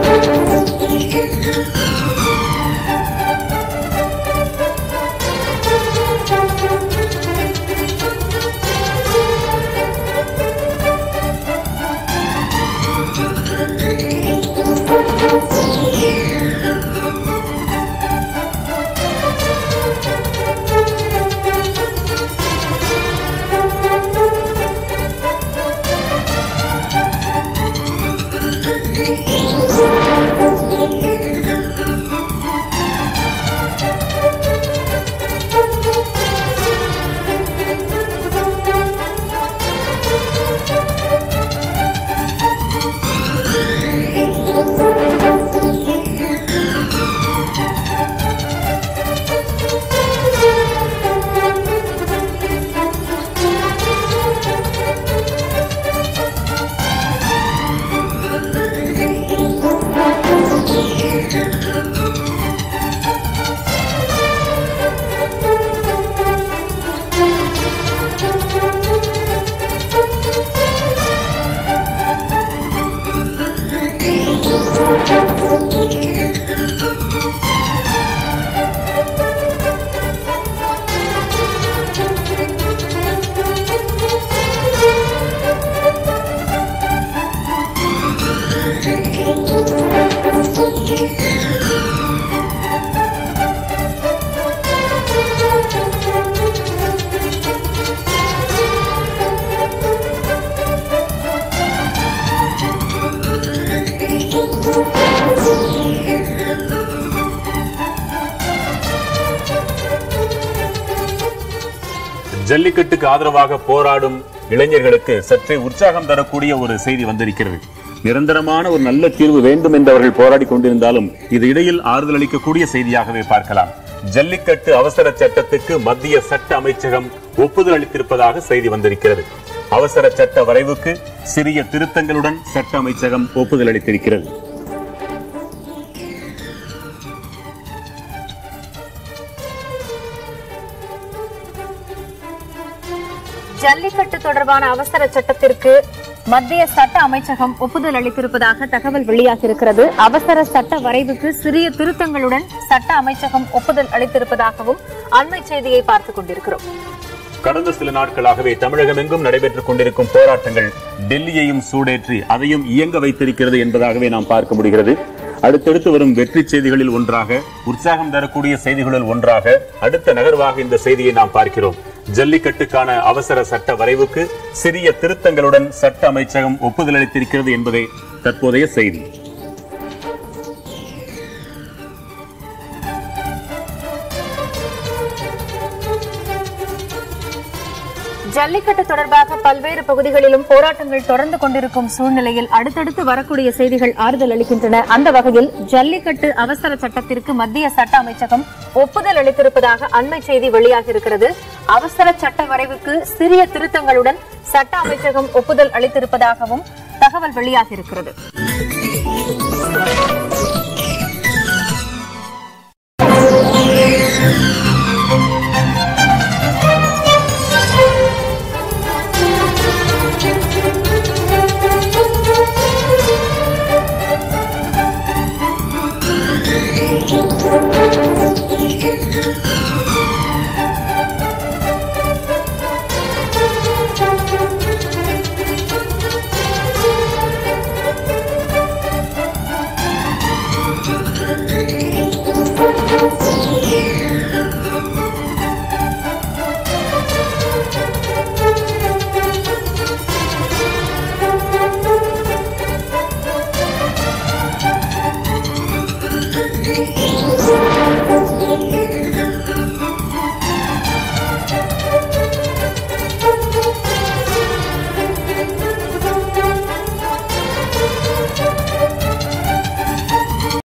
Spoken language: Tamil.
ஜல்லிக்கட்டுக்கு ஆதரவாக போராடும் இளைஞர்களுக்கு சற்றே உற்சாகம் தரக்கூடிய ஒரு செய்தி வந்திருக்கிறது நிரந்தரமான ஒரு நல்ல தீர்வு வேண்டும் என்று அவர்கள் போராடி கொண்டிருந்தாலும் இது இடையில் ஆறுதல் அளிக்கக்கூடிய செய்தியாகவே பார்க்கலாம் ஜல்லிக்கட்டு அவசர சட்டத்துக்கு மத்திய சட்ட அமைச்சகம் ஒப்புதல் அளித்திருப்பதாக செய்தி வந்திருக்கிறது அவசர சட்ட வரைவுக்கு சிறிய திருத்தங்களுடன் சட்ட அமைச்சகம் ஒப்புதல் அளித்திருக்கிறது ஜல்லிக்கட்டு தொடர்பான அவசர சட்டத்திற்கு மத்திய சட்ட அமைச்சகம் ஒப்புதல் அளித்திருப்பதாக தகவல் வெளியாகியிருக்கிறது அவசர சட்ட வரைவுக்கு சிறிய திருத்தங்களுடன் சட்ட அமைச்சகம் ஒப்புதல் அளித்திருப்பதாகவும் அண்மை செய்தியை பார்த்துக் கொண்டிருக்கிறோம் கடந்த சில நாட்களாகவே தமிழகம் எங்கும் நடைபெற்றுக் கொண்டிருக்கும் போராட்டங்கள் டெல்லியையும் சூடேற்றி அதையும் இயங்க வைத்திருக்கிறது என்பதாகவே நாம் பார்க்க முடிகிறது அடுத்தடுத்து வரும் வெற்றி செய்திகளில் ஒன்றாக உற்சாகம் தரக்கூடிய செய்திகளில் ஒன்றாக அடுத்த நகர்வாக இந்த செய்தியை நாம் பார்க்கிறோம் ஜல்லிக்கட்டுக்கான அவசர சட்ட வரைவுக்கு சிறிய திருத்தங்களுடன் சட்ட அமைச்சகம் ஒப்புதல் அளித்திருக்கிறது என்பதே தற்போதைய செய்தி ஜல்லிக்கட்டு தொடர்பாக பல்வேறு பகுதிகளிலும் போராட்டங்கள் தொடர்ந்து கொண்டிருக்கும் சூழ்நிலையில் அடுத்தடுத்து வரக்கூடிய செய்திகள் ஆறுதல் அளிக்கின்றன அந்த வகையில் ஜல்லிக்கட்டு அவசர சட்டத்திற்கு மத்திய சட்ட அமைச்சகம் ஒப்புதல் அளித்திருப்பதாக அண்மை செய்தி வெளியாகியிருக்கிறது அவசர சட்ட வரைவுக்கு சிறிய திருத்தங்களுடன் சட்ட அமைச்சகம் ஒப்புதல் அளித்திருப்பதாகவும் தகவல் வெளியாகியிருக்கிறது